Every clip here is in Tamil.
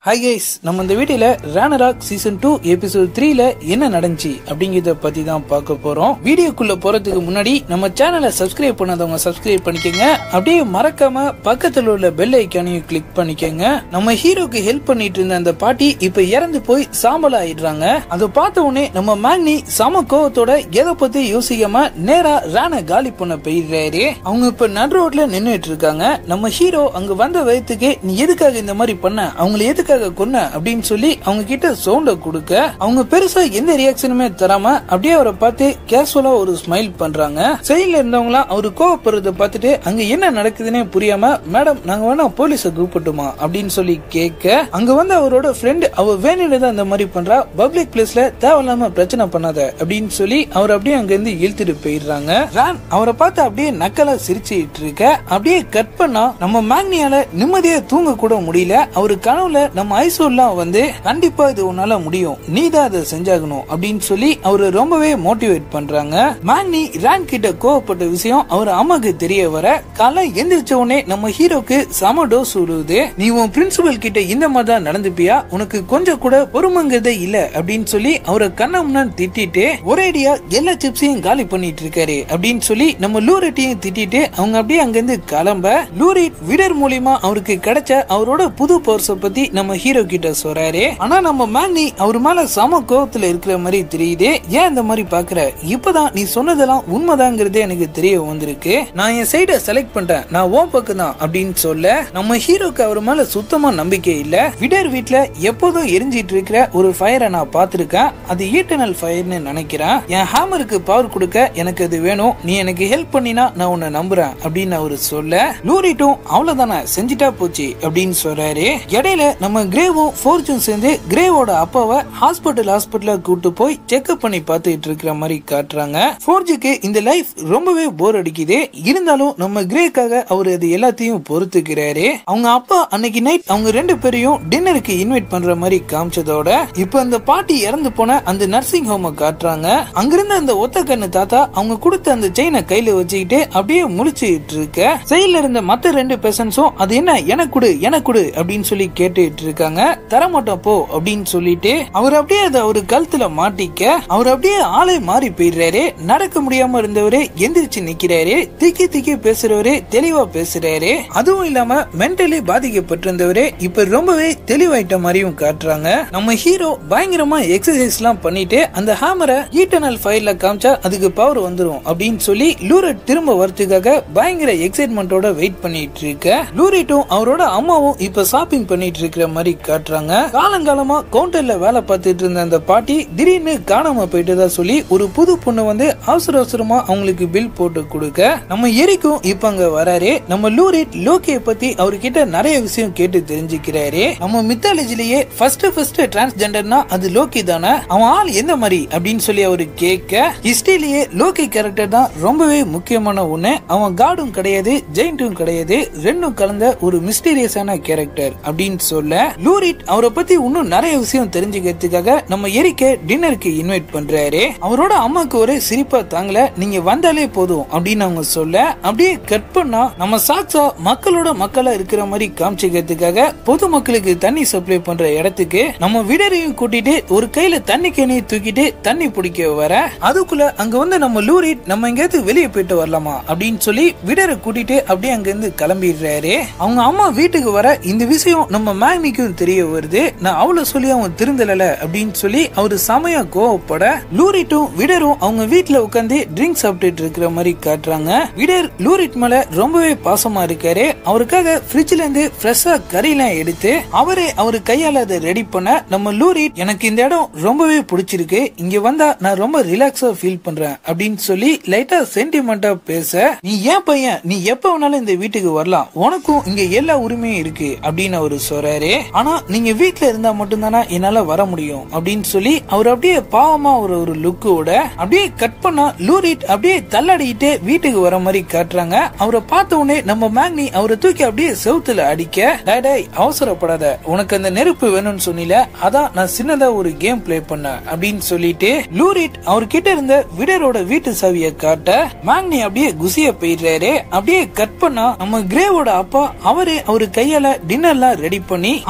ஹாய் கைஸ் நம்ம இந்த வீடியோல ரேனராக் சீசன் டூ எபிசோட் த்ரீல என்ன நடந்துச்சு அப்படிங்கறத பத்தி தான் பார்க்க போறோம் வீடியோக்குள்ள போறதுக்கு முன்னாடி நம்ம சேனலை சப்ஸ்கிரைப் பண்ணாதவங்க சப்ஸ்கிரைப் பண்ணிக்கோங்க அப்படியே மறக்காம பக்கத்துல உள்ள பெல் ஐக்கானையும் கிளிக் பண்ணிக்கோங்க நம்ம ஹீரோக்கு ஹெல்ப் பண்ணிட்டு இருந்த அந்த பாட்டி இப்ப இறந்து போய் சாம்பல் ஆயிடுறாங்க அதை பார்த்த உடனே நம்ம மேக்னி சம கோவத்தோட எதை பத்தி யோசிக்காம நேரா ரான காலி பண்ண போயிடுறாரு அவங்க இப்ப நடு ரோட்ல நின்னுட்டு இருக்காங்க நம்ம ஹீரோ அங்க வந்த வயத்துக்கு நீ எதுக்காக இந்த மாதிரி பண்ண அவங்களை எதுக்காக கொன்ன அப்படின்னு சொல்லி அவங்க கிட்ட சவுண்ட கொடுக்க அவங்க பெருசா எந்த ரியாக்ஷனுமே தராம அப்படியே அவரை பார்த்து கேஷுவலா ஒரு ஸ்மைல் பண்றாங்க சைட்ல இருந்தவங்க அவரு கோவப்படுறத பார்த்துட்டு அங்க என்ன நடக்குதுன்னே புரியாம மேடம் நாங்க வேணா போலீஸ கூப்பிட்டுமா அப்படின்னு சொல்லி கேட்க அங்க வந்து அவரோட ஃப்ரெண்ட் அவ வேணுன்னு தான் இந்த மாதிரி பண்றா பப்ளிக் பிளேஸ்ல தேவையில்லாம பிரச்சனை பண்ணாத அப்படின்னு சொல்லி அவர் அப்படியே அங்க இருந்து இழுத்துட்டு போயிடுறாங்க ரான் அவரை பார்த்து அப்படியே நக்கலா சிரிச்சுட்டு இருக்க அப்படியே கட் பண்ணா நம்ம மேக்னியால நிம்மதியா தூங்க கூட முடியல அவரு கனவுல நம்ம ஐசோல்லாம் வந்து கண்டிப்பா இது உன்னால முடியும் நீ தான் அதை செஞ்சாகணும் அப்படின்னு சொல்லி அவரு ரொம்பவே மோட்டிவேட் பண்றாங்க மேக்னி ரான் கிட்ட கோவப்பட்ட விஷயம் அவர் அம்மாக்கு தெரிய வர காலை எந்திரிச்ச உடனே நம்ம ஹீரோக்கு சம டோஸ் விடுது நீ உன் பிரின்சிபல் கிட்ட இந்த மாதிரி தான் நடந்துப்பியா உனக்கு கொஞ்சம் கூட பொறுமைங்கிறதே இல்ல அப்படின்னு சொல்லி அவரை கண்ண முன்னாடி திட்டிட்டு ஒரேடியா எல்லா சிப்ஸையும் காலி பண்ணிட்டு இருக்காரு அப்படின்னு சொல்லி நம்ம லூரெட்டையும் திட்டிட்டு அவங்க அப்படியே அங்கிருந்து கிளம்ப லூரிட் விடர் மூலியமா அவருக்கு கிடைச்ச அவரோட புது பவர்ஸ பத்தி நம்ம ஹீரோ கிட்ட சொல்றாரு ஆனா நம்ம மேக்னி அவர் மேல சம கோவத்துல இருக்கிற மாதிரி தெரியுது ஏன் இந்த மாதிரி பாக்குற இப்பதான் நீ சொன்னதெல்லாம் உண்மைதாங்கிறதே எனக்கு தெரிய வந்திருக்கு நான் என் சைட செலக்ட் பண்ணிட்டேன் நான் ஓ பக்கம் தான் அப்படின்னு சொல்ல நம்ம ஹீரோக்கு அவர் மேல சுத்தமா நம்பிக்கை இல்ல விடர் வீட்ல எப்போதும் எரிஞ்சிட்டு இருக்கிற ஒரு ஃபயரை நான் பார்த்திருக்கேன் அது ஈட்டர்னல் ஃபயர்னு நினைக்கிறேன் என் ஹேமருக்கு பவர் கொடுக்க எனக்கு அது வேணும் நீ எனக்கு ஹெல்ப் பண்ணினா நான் உன்னை நம்புறேன் அப்படின்னு அவரு சொல்ல லூரிட்டும் அவ்வளவுதானே செஞ்சுட்டா போச்சு அப்படின்னு சொல்றாரு இடையில நம்ம கிரேவும் ஃபோர்ஜும் சேர்ந்து கிரேவோட அப்பாவை ஹாஸ்பிட்டல் ஹாஸ்பிட்டல கூட்டு போய் செக்அப் பண்ணி பார்த்துட்டு இருக்கிற மாதிரி காட்டுறாங்க ஃபோர்ஜுக்கு இந்த லைஃப் ரொம்பவே போர் அடிக்குது இருந்தாலும் நம்ம கிரேக்காக அவர் அது எல்லாத்தையும் பொறுத்துக்கிறாரு அவங்க அப்பா அன்னைக்கு நைட் அவங்க ரெண்டு பேரையும் டின்னருக்கு இன்வைட் பண்ற மாதிரி காமிச்சதோட இப்ப அந்த பாட்டி இறந்து போன அந்த நர்சிங் ஹோம காட்டுறாங்க அங்கிருந்த அந்த ஒத்த கண்ணு தாத்தா அவங்க கொடுத்த அந்த செயினை கையில வச்சுக்கிட்டு அப்படியே முழிச்சுட்டு இருக்க சைட்ல இருந்த மத்த ரெண்டு பேசன்ஸும் அது என்ன எனக்கு கொடு எனக்கு கொடு அப்படின்னு சொல்லி கேட்டுட்டு இருக்காங்க தரமாட்டோம் போ அப்படின்னு சொல்லிட்டு அவர் அப்படியே அதை அவரு கழுத்துல மாட்டிக்க அவர் அப்படியே ஆளே மாறி போயிடுறாரு நடக்க முடியாம இருந்தவரு எந்திரிச்சு நிக்கிறாரு திக்கி திக்கி பேசுறவரு தெளிவா பேசுறாரு அதுவும் இல்லாம மென்டலி பாதிக்கப்பட்டிருந்தவரு இப்ப ரொம்பவே தெளிவாயிட்ட மாதிரியும் காட்டுறாங்க நம்ம ஹீரோ பயங்கரமா எக்ஸசைஸ் எல்லாம் பண்ணிட்டு அந்த ஹேமரை ஈட்டர்னல் ஃபைல்ல காமிச்சா அதுக்கு பவர் வந்துரும் அப்படின்னு சொல்லி லூரட் திரும்ப வரதுக்காக பயங்கர எக்ஸைட்மெண்டோட வெயிட் பண்ணிட்டு இருக்க லூரிட்டும் அவரோட அம்மாவும் இப்ப ஷாப்பிங் பண்ணிட்டு இருக்கிற மாதிரி காட்டுறாங்க காலங்காலமா கவுண்டர்ல வேலை பார்த்துட்டு இருந்த அந்த பாட்டி திடீர்னு காணாம போயிட்டதா சொல்லி ஒரு புது பொண்ணு வந்து அவசர அவசரமா அவங்களுக்கு பில் போட்டு கொடுக்க நம்ம எரிக்கும் இப்ப அங்க வராரு நம்ம லூரிட் லோக்கிய பத்தி அவர்கிட்ட நிறைய விஷயம் கேட்டு தெரிஞ்சுக்கிறாரு நம்ம மித்தாலஜிலேயே ஃபர்ஸ்ட் ஃபர்ஸ்ட் டிரான்ஸ்ஜெண்டர்னா அது லோக்கி தானே அவன் ஆள் எந்த மாதிரி அப்படின்னு சொல்லி அவரு கேட்க ஹிஸ்டரியிலேயே லோக்கி கேரக்டர் தான் ரொம்பவே முக்கியமான ஒண்ணு அவன் காடும் கிடையாது ஜெயிண்டும் கிடையாது ரெண்டும் கலந்த ஒரு மிஸ்டீரியஸான கேரக்டர் அப்படின்னு சொல்ல லூரிட் அவரை பத்தி இன்னும் நிறைய விஷயம் தெரிஞ்சுக்கிறதுக்காக நம்ம எரிக்க டின்னருக்கு இன்வைட் பண்றாரு அவரோட அம்மாக்கு ஒரு சிரிப்பா தாங்கல நீங்க வந்தாலே போதும் அப்படின்னு அவங்க சொல்ல அப்படியே கட் பண்ணா நம்ம சாக்ஸா மக்களோட மக்களா இருக்கிற மாதிரி காமிச்சுக்கிறதுக்காக பொது மக்களுக்கு தண்ணி சப்ளை பண்ற இடத்துக்கு நம்ம விடரையும் கூட்டிட்டு ஒரு கையில தண்ணி கேணியை தூக்கிட்டு தண்ணி பிடிக்க வர அதுக்குள்ள அங்க வந்து நம்ம லூரிட் நம்ம எங்கேயாவது வெளியே போயிட்டு வரலாமா அப்படின்னு சொல்லி விடரை கூட்டிட்டு அப்படியே அங்க இருந்து கிளம்பிடுறாரு அவங்க அம்மா வீட்டுக்கு வர இந்த விஷயம் நம்ம மேக்னிக்கும் தெரிய வருது நான் அவளை சொல்லி அவன் திருந்தல அப்படின்னு சொல்லி அவரு செமையா கோவப்பட லூரிட்டும் விடரும் அவங்க வீட்டுல உட்காந்து ட்ரிங்க் சாப்பிட்டுட்டு இருக்கிற மாதிரி காட்டுறாங்க விடர் லூரிட் மேல ரொம்பவே பாசமா இருக்காரு அவருக்காக ஃப்ரிட்ஜ்ல இருந்து ஃப்ரெஷ்ஷா கறியெல்லாம் எடுத்து அவரே அவரு கையால அதை ரெடி பண்ண நம்ம லூரிட் எனக்கு இந்த இடம் ரொம்பவே பிடிச்சிருக்கு இங்க வந்தா நான் ரொம்ப ரிலாக்ஸா ஃபீல் பண்றேன் அப்படின்னு சொல்லி லைட்டா சென்டிமெண்டா பேச நீ ஏன் பையன் நீ எப்ப வேணாலும் இந்த வீட்டுக்கு வரலாம் உனக்கும் இங்க எல்லா உரிமையும் இருக்கு அப்படின்னு அவரு சொல்றாரு ஆனா நீங்க வீட்டுல இருந்தா மட்டும்தானா என்னால வர முடியும் அப்படின்னு சொல்லி அவர் அப்படியே பாவமா ஒரு ஒரு லுக்கோட அப்படியே கட் பண்ணா லூரிட் அப்படியே தள்ளாடிக்கிட்டே வீட்டுக்கு வர மாதிரி காட்டுறாங்க அவரை பார்த்த உடனே நம்ம மேக்னி அவரை தூக்கி அப்படியே செவுத்துல அடிக்க "டேய், டேய் அவசரப்படாத உனக்கு அந்த நெருப்பு வேணும்னு சொன்னில அதான் நான் சின்னதா ஒரு கேம் ப்ளே பண்ணேன் அப்படின்னு சொல்லிட்டு லூரிட் அவர்கிட்ட இருந்த விடரோட வீட்டு சாவியை காட்ட மேக்னி அப்படியே குசிய போயிடுறாரு அப்படியே கட் பண்ணா நம்ம கிரேவோட அப்பா அவரே அவரு கையால டின்னர்லாம் ரெடி பண்ணி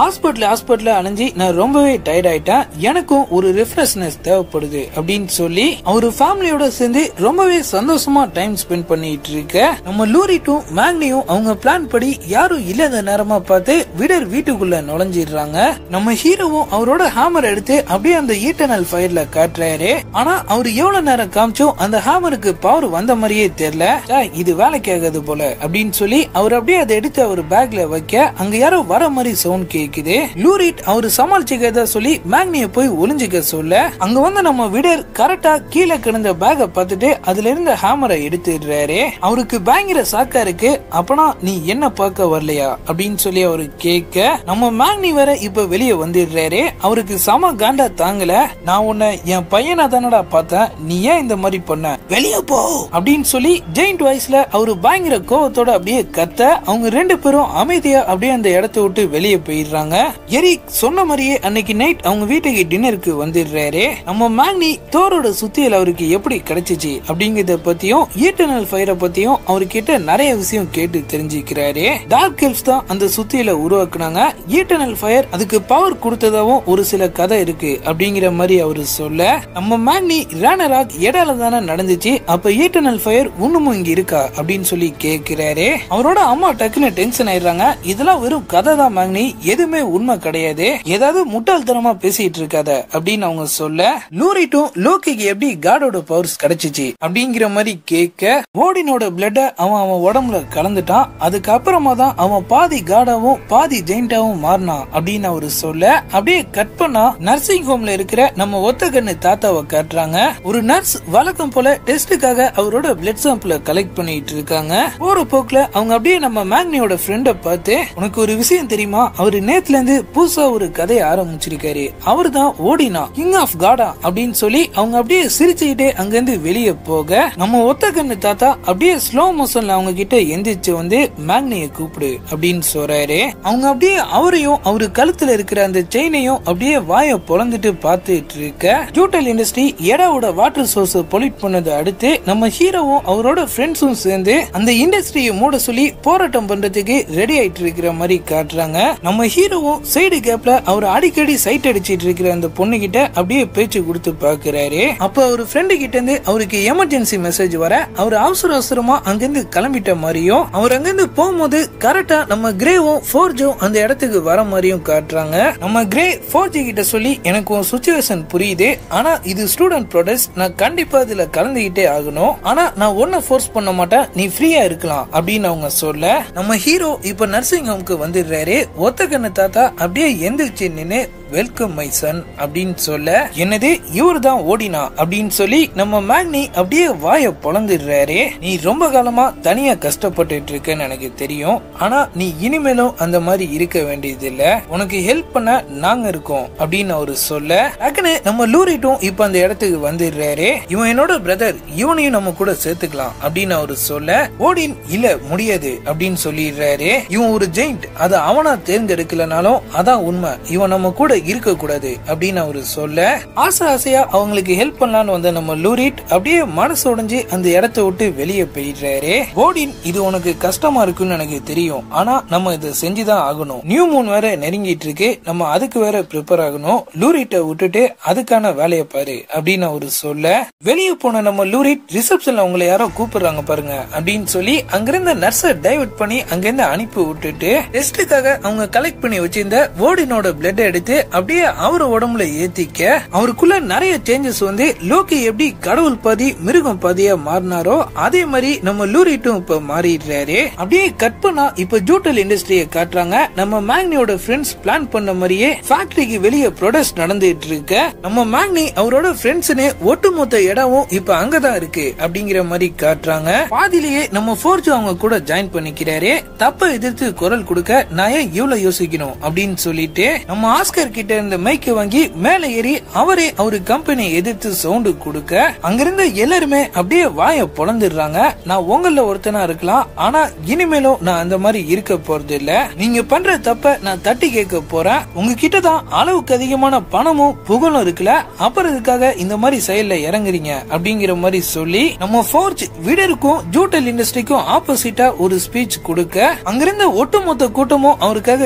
ஹாஸ்பிட்டல் ஹாஸ்பிட்டல் அலைஞ்சி நான் ரொம்பவே டயர்ட் ஆயிட்டேன் எனக்கும் ஒரு ரிஃப்ரெஷ்னஸ் தேவைப்படுது அப்படின்னு சொல்லி அவரு ஃபேமிலியோட சேர்ந்து ரொம்பவே சந்தோஷமா டைம் ஸ்பெண்ட் பண்ணிட்டு இருக்க நம்ம லூரிட்டும் மேக்னியும் அவங்க பிளான் படி யாரும் இல்லாத நேரமா பார்த்து விடர் வீட்டுக்குள்ள நுழைஞ்சிடுறாங்க நம்ம ஹீரோவும் அவரோட ஹேமர் எடுத்து அப்படியே அந்த ஈட்டர்னல் ஃபயர்ல காட்டுறாரு ஆனா அவர் எவ்வளவு நேரம் காமிச்சோம் அந்த ஹேமருக்கு பவர் வந்த மாதிரியே தெரியல ச்சே, இது வேலைக்கு ஆகாது போல அப்படின்னு சொல்லி அவர் அப்படியே அதை எடுத்து அவர் பேக்ல வைக்க அங்க யாரோ வர மாதிரி சவுண்ட் கேக்குது லூரிட் அவர் சமாளிச்சுக்கிறதா சொல்லி மேக்னிய போய் ஒளிஞ்சுக்க சொல்ல அங்க வந்து நம்ம விடர் கரெக்டா கீழே கிடந்த பேக பார்த்துட்டு அதுல இருந்த ஹேமரை எடுத்துடுறாரு அவருக்கு பயங்கர சாக்கா இருக்கு அப்பனா நீ என்ன பார்க்க வரலையா அப்படின்னு சொல்லி அவரு கேட்க நம்ம மேக்னி வேற இப்ப வெளியே வந்துடுறாரு அவருக்கு சம காண்டா தாங்கல நான் உன்னை என் பையனா தானடா பார்த்தேன் நீ ஏன் இந்த மாதிரி பண்ண வெளியே போ அப்படின்னு சொல்லி ஜெயிண்ட் வாய்ஸ்ல அவரு பயங்கர கோவத்தோட அப்படியே கத்த அவங்க ரெண்டு பேரும் அமைதியா அப்படியே அந்த இடத்த விட்டு வெளியே போயிடுறாங்க எரிக் சொன்ன மாதிரியே அன்னைக்கு நைட் அவங்க வீட்டுக்கு டின்னருக்கு வந்துடுறாரு நம்ம மேக்னி தோரோட சுத்தியல் அவருக்கு எப்படி கிடைச்சிச்சு அப்படிங்கறத பத்தியும் ஈட்டர்னல் ஃபயரை பத்தியும் அவர்கிட்ட நிறைய விஷயம் கேட்டு தெரிஞ்சுக்கிறாரு டார்க் எல்ஃப்ஸ் தான் அந்த சுத்தியலை உருவாக்குனாங்க ஈட்டர்னல் ஃபயர் அதுக்கு பவர் கொடுத்ததாவும் ஒரு சில கதை இருக்கு அப்படிங்கிற மாதிரி அவரு சொல்ல நம்ம மேக்னி ரேனராக் இடையில தானே நடந்துச்சு அப்ப ஈட்டர்னல் ஃபயர் இன்னமும் இங்க இருக்கா அப்படின்னு சொல்லி கேக்குறாரு அவரோட அம்மா டக்குன்னு டென்ஷன் ஆயிடுறாங்க இதெல்லாம் வெறும் கதை தான் மேக்னி எதுவுமே உண்மை கிடையாது ஏதாவது முட்டாள்தனமா பேசிட்டு இருக்காத அப்படின்னு அவங்க சொல்ல லூரிட்டும் லோக்கிக்கு எப்படி காடோட பவர்ஸ் கிடைச்சிச்சு அப்படிங்கிற மாதிரி கேட்க ஓடினோட பிளட்ட அவன் அவன் உடம்புல கலந்துட்டான் அதுக்கப்புறமா தான் அவன் பாதி காடாவும் பாதி ஜெயிண்டாவும் மாறினான் அப்படின்னு அவரு சொல்ல அப்படியே கட் பண்ணா நர்சிங் ஹோம்ல இருக்கிற நம்ம ஒத்த கண்ணு தாத்தாவை காட்டுறாங்க ஒரு நர்ஸ் வழக்கம் போல டெஸ்டுக்காக அவரோட பிளட் சாம்பிள கலெக்ட் பண்ணிட்டு இருக்காங்க போற போக்குல அவங்க அப்படியே நம்ம மேக்னியோட ஃப்ரெண்ட பார்த்து உனக்கு ஒரு விஷயம் தெரியுமா அவரு நேத்துல இருந்து புதுசா ஒரு கதையை ஆரம்பிச்சிருக்காரு அவரு தான் ஓடினா கிங் ஆஃப் காடா அப்படின்னு சொல்லி அவங்க அப்படியே சிரிச்சுக்கிட்டே அங்கிருந்து வெளியே போக நம்ம ஒத்த கண்ணு தாத்தா அப்படியே ஸ்லோ மோஷன்ல அவங்க கிட்ட எந்திரிச்சு வந்து மேக்னிய கூப்பிடு அப்படின்னு சொல்றாரு அவங்க அப்படியே அவரையும் அவரு கழுத்துல இருக்கிற அந்த செயினையும் அப்படியே வாய பொழந்துட்டு பார்த்துட்டு இருக்க ஜூட்டல் இண்டஸ்ட்ரி எடாவோட வாட்டர் சோர்ஸ் பொலிட் பண்ணது அடுத்து நம்ம ஹீரோவும் அவரோட ஃப்ரெண்ட்ஸும் சேர்ந்து அந்த இண்டஸ்ட்ரியை மூட சொல்லி போராட்டம் பண்றதுக்கு ரெடி ஆயிட்டு இருக்கிற மாதிரி காட்டுறாங்க நம்ம ஹீரோவும் சைடு கேப்ல அவர் அடிக்கடி சைட் அடிச்சிட்டு இருக்கிற அந்த பொண்ணு கிட்ட அப்படியே பேச்சு கொடுத்து பாக்குறாரு அப்ப அவர் ஃப்ரெண்டு கிட்ட இருந்து அவருக்கு எமர்ஜென்சி மெசேஜ் வர அவர் அவசர அவசரமா அங்கிருந்து கிளம்பிட்ட மாதிரியும் அவர் அங்கிருந்து போகும்போது கரெக்டா நம்ம கிரேவும் ஃபோர்ஜும் அந்த இடத்துக்கு வர மாதிரியும் காட்டுறாங்க நம்ம கிரே ஃபோர்ஜி கிட்ட சொல்லி எனக்கு உன் சுச்சுவேஷன் புரியுது ஆனா இது ஸ்டூடெண்ட் ப்ரொடக்ட் நான் கண்டிப்பா இதுல கலந்துகிட்டே ஆகணும் ஆனா நான் ஒன்ன ஃபோர்ஸ் பண்ண மாட்டேன் நீ ஃப்ரீயா இருக்கலாம் அப்படின்னு அவங்க சொல்ல நம்ம ஹீரோ இப்ப நர்சிங் ஹோம்க்கு வந்துடுறாரு ஒத்த கண்ணு தாத்தா அப்படியே எந்திரிச்சு நின்னு வெல்கம் மை சன் அப்படின்னு சொல்ல என்னது இவர் தான் ஓடினா அப்படின்னு சொல்லி நம்ம மேக்னி அப்படியே வாய பொழந்துடுறாரு நீ ரொம்ப காலமா தனியா கஷ்டப்பட்டுட்டு இருக்கேன்னு எனக்கு தெரியும் ஆனா நீ இனிமேலும் அந்த மாதிரி இருக்க வேண்டியது இல்ல உனக்கு ஹெல்ப் பண்ண நாங்க இருக்கோம் அப்படின்னு அவரு சொல்ல டக்குன்னு நம்ம லூரிட்டும் இப்ப அந்த இடத்துக்கு வந்துடுறாரு இவன் என்னோட பிரதர் இவனையும் நம்ம கூட சேர்த்துக்கலாம் அப்படின்னு அவரு சொல்ல ஓடின் இல்ல முடியாது அப்படின்னு சொல்லிடுறாரு இவன் ஒரு ஜெயிண்ட் அது அவனா தேர்ந்தெடுக்கலனாலும் அதான் உண்மை இவன் நம்ம கூட இருக்க கூடாது அப்படின்னு அவரு சொல்ல ஆசை ஆசையா அவங்களுக்கு ஹெல்ப் பண்ணலான்னு வந்த நம்ம லூரிட் அப்படியே மனசு உடைஞ்சு அந்த இடத்த விட்டு வெளியே போயிடுறாரு ஓடின் இது உனக்கு கஷ்டமா இருக்குன்னு எனக்கு தெரியும் ஆனா நம்ம இதை செஞ்சுதான் ஆகணும் நியூ மூன் வேற நெருங்கிட்டு இருக்கு நம்ம அதுக்கு வேற ப்ரிப்பேர் ஆகணும் லூரிட்ட விட்டுட்டு அதுக்கான வேலையை பாரு அப்படின்னு அவரு சொல்ல வெளியே போன நம்ம லூரிட் ரிசப்ஷன்ல உங்களை யாரோ கூப்பிடுறாங்க பாருங்க அப்படின்னு சொல்லி அங்கிருந்த நர்ஸ டைவர்ட் பண்ணி அங்கிருந்து அனுப்பி விட்டுட்டு டெஸ்டுக்காக அவங்க கலெக்ட் பண்ணி வச்சிருந்த ஓடினோட பிளட் எடுத்து அப்படியே அவர் உடம்புல ஏத்திக்க அவருக்குள்ள நிறைய சேஞ்சஸ் வந்து லோக்கி எப்படி கடவுள் பாதி மிருகம் பாதியா மாறினாரோ அதே மாதிரி நம்ம லூரிட்டும் இப்ப மாறிடுறாரு அப்படியே கட் பண்ணா இப்ப ஜூட்டல் இண்டஸ்ட்ரியை காட்டுறாங்க நம்ம மேக்னியோட ஃப்ரெண்ட்ஸ் பிளான் பண்ண மாதிரியே ஃபேக்டரிக்கு வெளியே ப்ரொடக்ட் நடந்துட்டு இருக்க நம்ம மேக்னி அவரோட ஃப்ரெண்ட்ஸ்னு ஒட்டுமொத்த இடமும் இப்ப அங்கதான் இருக்கு அப்படிங்கிற மாதிரி காட்டுறாங்க பாதிலேயே நம்ம ஃபோர்ஜ் அவங்க கூட ஜாயின் பண்ணிக்கிறாரு தப்ப எதிர்த்து குரல் கொடுக்க நான் ஏன் இவ்வளவு யோசிக்கணும் அப்படின்னு சொல்லிட்டு நம்ம ஆஸ்கர் கிட்ட இருந்த மைக்க வாங்கி மேல ஏறி அவரே அவரு கம்பெனி எதிர்த்து சவுண்டு கொடுக்க அங்கிருந்த எல்லாருமே அப்படியே வாய பொழந்துடுறாங்க நான் உங்கள ஒருத்தனா இருக்கலாம் ஆனா இனிமேலும் நான் அந்த மாதிரி இருக்க போறது இல்ல நீங்க பண்ற தப்ப நான் தட்டி கேட்க போறேன் உங்ககிட்ட தான் அளவுக்கு அதிகமான பணமும் புகழும் இருக்குல்ல அப்புறம் இதுக்காக இந்த மாதிரி செயல்ல இறங்குறீங்க அப்படிங்கிற மாதிரி சொல்லி நம்ம ஃபோர்ஜ் விடருக்கும் ஜூட்டல் இண்டஸ்ட்ரிக்கும் ஆப்போசிட்டா ஒரு ஸ்பீச் கொடுக்க அங்கிருந்த ஒட்டுமொத்த கூட்டமும் அவருக்காக கை தட்டி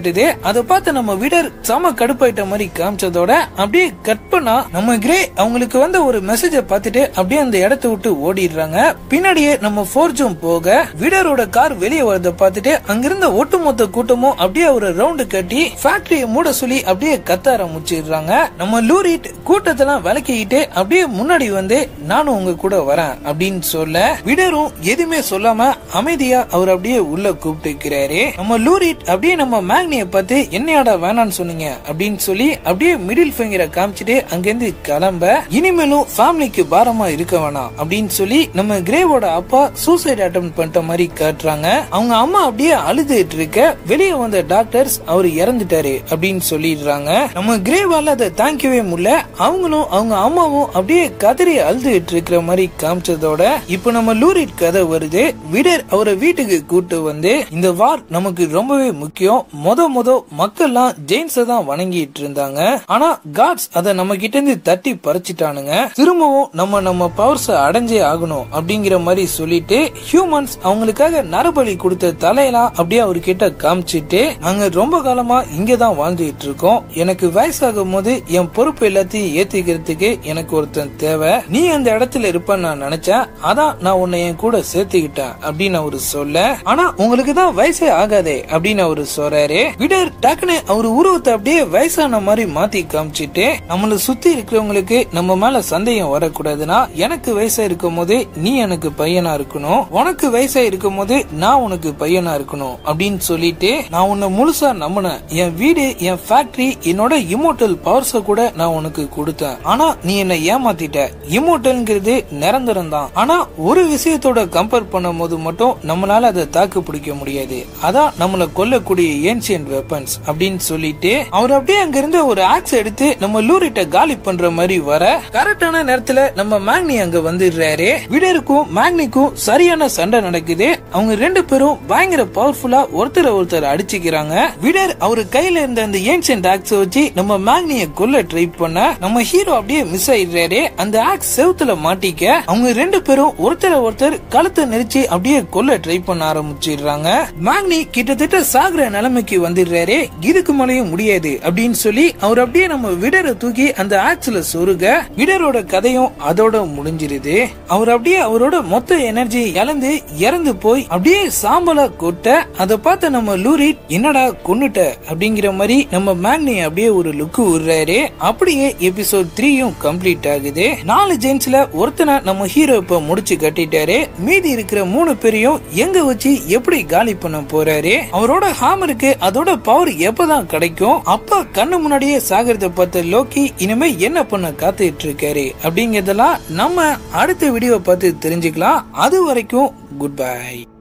கட்டுது அதை பார்த்து நம்ம விடர் சம கடுப்பாயிட்ட மாதிரி காமிச்சதோட அப்படியே கட் பண்ணா நம்ம கிரே அவங்களுக்கு வந்த ஒரு மெசேஜ பார்த்துட்டு அப்படியே அந்த இடத்த விட்டு ஓடிடுறாங்க பின்னாடியே நம்ம ஃபோர்ஜும் போக விடரோட கார் வெளியே வரத பார்த்துட்டு அங்கிருந்த ஒட்டுமொத்த கூட்டமும் அப்படியே ஒரு ரவுண்டு கட்டி ஃபேக்டரியை மூட சொல்லி அப்படியே கத்த ஆரம்பிச்சிடுறாங்க நம்ம லூரிட் கூட்டத்தெல்லாம் விளக்கிக்கிட்டு அப்படியே முன்னாடி வந்து நானும் உங்க கூட வரேன் அப்படின்னு சொல்ல விடரும் எதுவுமே சொல்லாம அமைதியா அவர் அப்படியே உள்ள கூப்பிட்டுக்கிறாரு நம்ம லூரிட் அப்படியே நம்ம மேக்னிய பார்த்து என்னையாடா வேணான்னு சொன்னீங்க அப்படின்னு சொல்லி அப்படியே மிடில் ஃபிங்கரை காமிச்சிட்டு அங்கிருந்து கிளம்ப இனிமேலும் ஃபேமிலிக்கு பாரமா இருக்க வேணாம் அப்படின்னு சொல்லி நம்ம கிரேவோட அப்பா சூசைட் அட்டம் பண்ணிட்ட மாதிரி காட்டுறாங்க அவங்க அம்மா அப்படியே அழுதுட்டு இருக்க வெளியே வந்த டாக்டர்ஸ் அவர் இறந்துட்டாரு அப்படின்னு சொல்லிடுறாங்க நம்ம கிரேவால அதை தாங்கிக்கவே முடியல அவங்களும் அவங்க அம்மாவும் அப்படியே கதறி அழுதுட்டு இருக்கிற மாதிரி காமிச்சதோட இப்ப நம்ம லூரிட் கதை வருது விடர் அவரை வீட்டுக்கு கூட்டு வந்து இந்த வார் நமக்கு ரொம்பவே முக்கியம் முத முத மக்கள்லாம் ஜெயின்ஸ தான் வணங்கிட்டு இருந்தாங்க ஆனா காட்ஸ் அத நம்ம கிட்ட இருந்து தட்டி பறிச்சிட்டானுங்க திரும்பவும் நம்ம நம்ம பவர்ஸ் அடைஞ்சே ஆகணும் அப்படிங்கிற மாதிரி சொல்லிட்டு ஹியூமன்ஸ் அவங்களுக்காக நரபலி கொடுத்த தலையெல்லாம் அப்படியே அவர்கிட்ட காமிச்சிட்டு நாங்க ரொம்ப காலமா இங்க தான் வாழ்ந்துட்டு இருக்கோம் எனக்கு வயசாகும் போது என் பொறுப்பு எல்லாத்தையும் ஏத்திக்கிறதுக்கு எனக்கு ஒருத்தன் தேவை நீ அந்த இடத்துல இருப்பேன்னு நான் நினைச்சேன் அதான் நான் உன்னை என் கூட சேர்த்துக்கிட்டேன் அப்படின்னு அவரு சொல்ல ஆனா உங்களுக்கு தான் வயசே ஆகாதே அப்படின்னு அவரு சொல்றாரு விடர் டக்குன்னு அவர் உருவத்தை அப்படியே வயசான மாதிரி மாத்தி காமிச்சிட்டு நம்மள சுத்தி இருக்கிறவங்களுக்கு நம்ம மேல சந்தேகம் வரக்கூடாதுன்னா எனக்கு வயசா இருக்கும் போது நீ எனக்கு பையனா இருக்கணும் உனக்கு வயசா இருக்கும் போது நான் உனக்கு பையனா இருக்கணும் அப்படின்னு சொல்லிட்டு நான் உன்னை முழுசா நம்பினேன் என் வீடு என் ஃபேக்டரி என்னோட இமோட்டல் பவர்ஸ கூட நான் உனக்கு கொடுத்தேன் ஆனா நீ என்ன ஏமாத்திட்ட இமோட்டல்ங்கிறது நிரந்தரம் தான் ஆனா ஒரு விஷயத்தோட கம்பேர் பண்ணும் போது மட்டும் நம்மளால அதை தாக்கு பிடிக்க முடியாது அதான் நம்மள கொல்லக்கூடிய ஏன்சியன்ட் வெப்பன்ஸ் அப்படின்னு சொல்லிட்டு அவர் அப்படியே அங்க இருந்து ஒரு ஆக்ஸ் எடுத்து நம்ம லூரிட்ட காலி பண்ற மாதிரி வர கரெக்டான நேரத்துல நம்ம மேக்னி அங்க வந்துடுறாரு விடருக்கும் மேக்னிக்கும் சரியான சண்டை நடக்குது அவங்க ரெண்டு பேரும் பயங்கர பவர்ஃபுல்லா ஒருத்தர் ஒருத்தர் அடிச்சுக்கிறாங்க விடர் அவரு கையில இருந்த அந்த ஏன்சியன்ட் ஆக்ஸ் வச்சு நம்ம மேக்னிய கொல்ல ட்ரை பண்ண நம்ம ஹீரோ அப்படியே மிஸ் ஆயிடுறாரு அந்த ஆக்ஸ் செவுத்துல மாட்டிக்க அவங்க ரெண்டு பேரும் ஒருத்தர ஒருத்தர் கழுத்தை நெரிச்சு அப்படியே கொல்ல ட்ரை பண்ண ஆரம்பிச்சிடுறாங்க மேக்னி கிட்டத்தட்ட சாகுற நிலைமைக்கு வந்துடுறாரு இதுக்கு மேலேயும் முடியாது அப்படின்னு சொல்லி அவர் அப்படியே நம்ம விடரை தூக்கி அந்த ஆக்ஸ்ல சொருக விடரோட கதையும் அதோட முடிஞ்சிருது அவர் அப்படியே அவரோட மொத்த எனர்ஜி இழந்து இறந்து போய் அப்படியே சாம்பலா கொட்ட அதை பார்த்த நம்ம லூரி என்னடா கொன்னுட்ட அப்படிங்கிற மாதிரி நம்ம மேக்னி அப்படியே ஒரு லுக்கு விடுறாரு அப்படியே எபிசோட் த்ரீயும் கம்ப்ளீட் ஆகுது நாலு ஜென்ஸ்ல ஒருத்தனை நம்ம ஹீரோ இப்ப முடிச்சு கட்டிட்டாரு மீதி இருக்கிற மூணு பேரையும் எங்க வச்சு எப்படி காலி பண்ண போறாரு அவரோட ஹாமருக்கு அதோட பவர் எப்பதான் கிடைக்கும் அப்ப கண்ணு முன்னாடியே சாகிறத பார்த்த லோக்கி இனிமே என்ன பண்ண காத்துட்டு இருக்காரு அப்படிங்கறதெல்லாம் நம்ம அடுத்த வீடியோ பார்த்து தெரிஞ்சுக்கலாம் அது வரைக்கும் குட் பை